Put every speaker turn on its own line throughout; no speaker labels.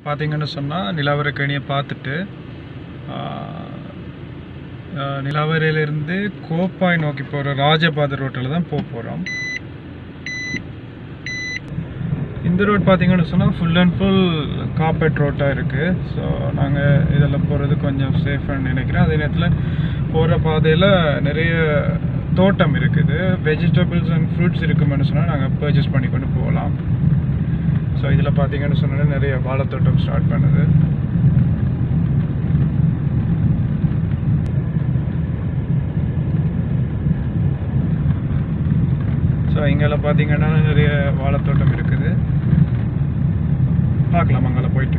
பார்த்தீங்கன்னு சொன்னால் நிலவரக்கணியை பார்த்துட்டு நிலவரையிலேருந்து கோப்பாய் நோக்கி போகிற ராஜபாதை ரோட்டில் தான் போக போகிறோம் இந்த ரோட் பார்த்தீங்கன்னு சொன்னால் ஃபுல் அண்ட் ஃபுல் காப்பேட் ரோட்டாக இருக்குது ஸோ நாங்கள் இதில் போகிறது கொஞ்சம் சேஃப்னு நினைக்கிறேன் அதே நேரத்தில் போகிற பாதையில் நிறைய தோட்டம் இருக்குது வெஜிடபிள்ஸ் அண்ட் ஃப்ரூட்ஸ் இருக்குமென்னு சொன்னால் நாங்கள் பர்ச்சேஸ் பண்ணி கொண்டு போகலாம் ஸோ இதில் பார்த்தீங்கன்னு சொன்னால் நிறைய வாழைத்தோட்டம் ஸ்டார்ட் பண்ணுது ஸோ இங்கெல்லாம் பார்த்தீங்கன்னா நிறைய வாழைத்தோட்டம் இருக்குது பார்க்கலாம் அங்கே போயிட்டு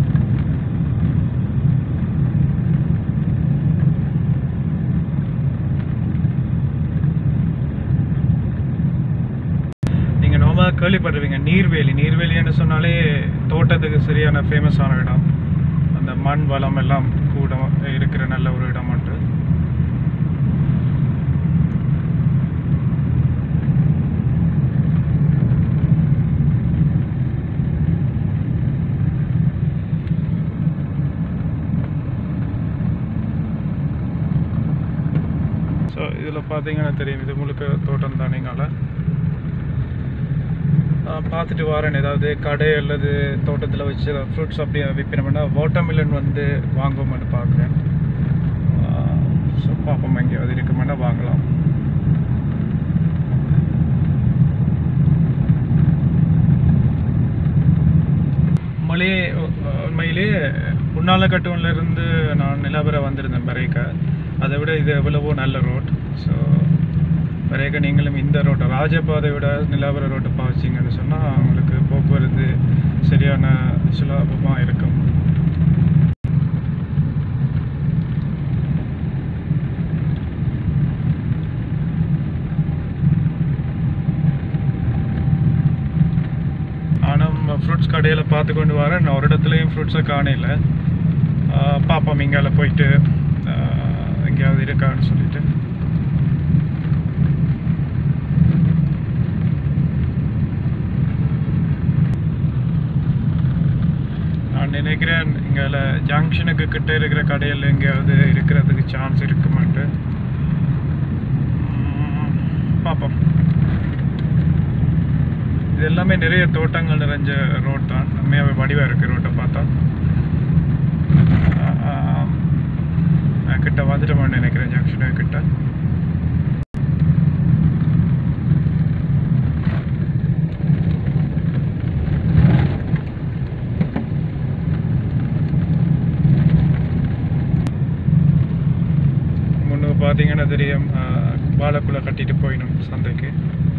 நீங்கள் நார்மலாக கேள்விப்பட்டிருவீங்க நீர்வேலி நீர்வேலின்னு சொன்னாலே தோட்டத்துக்கு சரியான ஃபேமஸான இடம் அந்த மண் வளம் எல்லாம் கூட இருக்கிற நல்ல ஒரு இடம் உண்டு ஸோ இதில் பார்த்தீங்கன்னா தெரியும் இது முழுக்க தோட்டம் தானேங்கால பார்த்துட்டு வரேன் ஏதாவது கடை அல்லது தோட்டத்தில் வச்சு ஃப்ரூட்ஸ் அப்படியே விற்பினோம்னா வாட்டர்மிலன் வந்து வாங்குவோம்னு பார்க்குறேன் ஸோ பார்ப்போம் எங்கேயாவது இருக்குமென்னா வாங்கலாம் மலையே உண்மையிலே புன்னாலக்கட்டுவன்ல இருந்து நான் நிலவர வந்திருந்தேன் பரேக்கா அதை விட இது எவ்வளவோ நல்ல ரோட் ஸோ பரேக்கா நீங்களும் இந்த ரோட்டை ராஜபாதை விட நிலவர ரோட்டை பாய்ச்சிங்கன்னு சொன்னால் உங்களுக்கு போக்குவரத்து சரியான சுலபமாக இருக்கும் நானும் ஃப்ரூட்ஸ் கடையில் பார்த்து கொண்டு வரேன் நான் ஒரு இடத்துலையும் ஃப்ரூட்ஸை காணையில் பார்ப்போம் இங்கால போயிட்டு ஆஹ், எங்கேயாவது இருக்கான்னு சொல்லிட்டு நான் நினைக்கிறேன் இங்கால ஜங்ஷனுக்கு கிட்ட இருக்கிற கடையில் எங்கேயாவது இருக்கிறதுக்கு சான்ஸ் இருக்குமான்ட்டு உம், பார்ப்போம் இது எல்லாமே நிறைய தோட்டங்கள் நிறைஞ்ச ரோட் தான் உண்மையாகவே வடிவாக இருக்குது ரோட்டை பார்த்தா ஆஹ் ஆஹ் நான் கிட்ட வந்துட்டோம்னு நினைக்கிறேன் ஜங்ஷனு கிட்ட முன்னுக்கு பார்த்தீங்கன்னா தெரியும் ஆஹ் வாழைக்குள்ள கட்டிட்டு போயிடும் சந்தைக்கு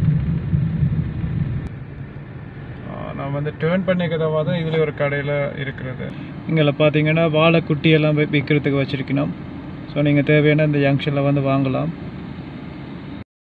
ஆஹ் நான் வந்து டேர்ன் பண்ணிக்கிறதவா தான் இதில் ஒரு கடையில் இருக்கிறது இங்கே பார்த்தீங்கன்னா வாழை குட்டி எல்லாம் வி- விற்கிறதுக்கு வச்சுருக்கணும் ஸோ நீங்கள் தேவையான இந்த ஜங்ஷனில் வந்து வாங்கலாம்